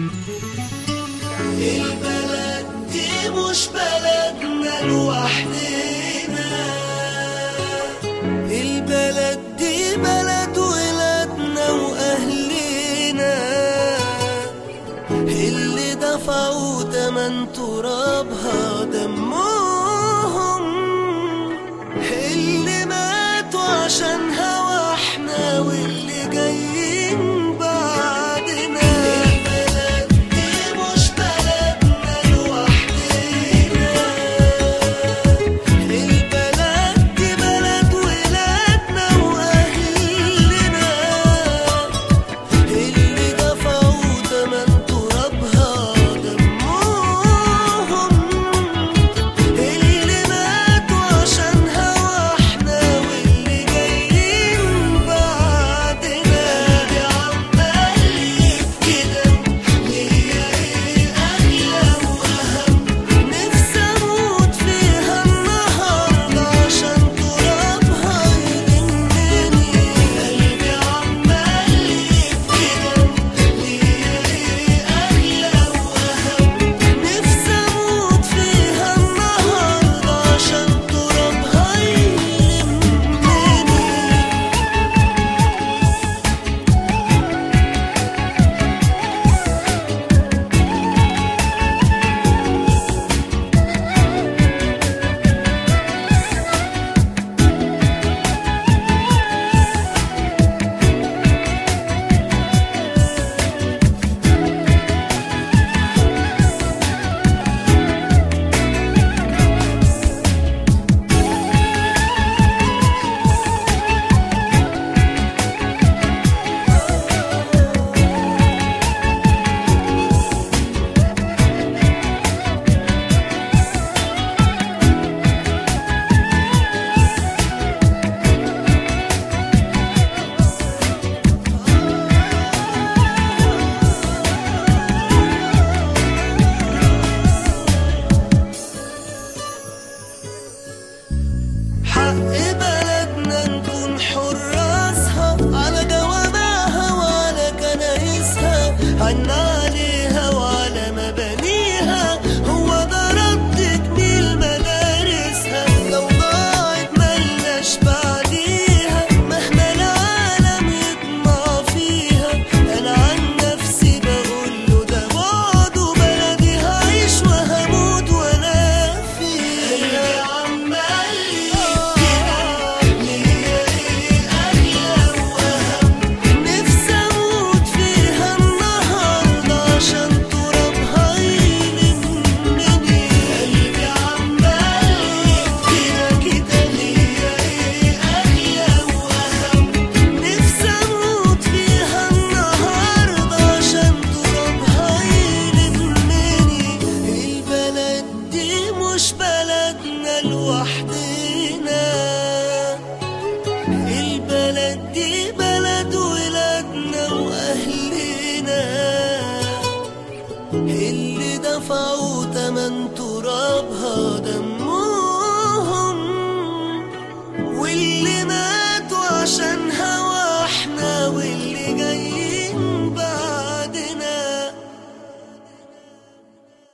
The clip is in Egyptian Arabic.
البلد دي مش بلدنا لوحدنا البلد دي بلد ولادنا وأهلنا اللي دفعوا تمن ترابها دمهم اللي ماتوا عشان هوا احنا واللي جايين بعدنا البلد دي مش بلدنا لوحدنا البلد دي بلد ولادنا وأهلنا اللي دفعوا تمن ترابها دمهم اللي ماتوا عشان هوا احنا واللي جايين بعدنا يا عمال كده ليا ايه اغلى واهم نفسي اموت فيها النهارده عشان ترابها يلمني قلبي عمال كده ليا ايه اغلى واهم نفسي اموت فيها النهارده عشان ترابها يلمني حق بلدنا نكون حراسها على جوامعها وعلى كنايسها عنا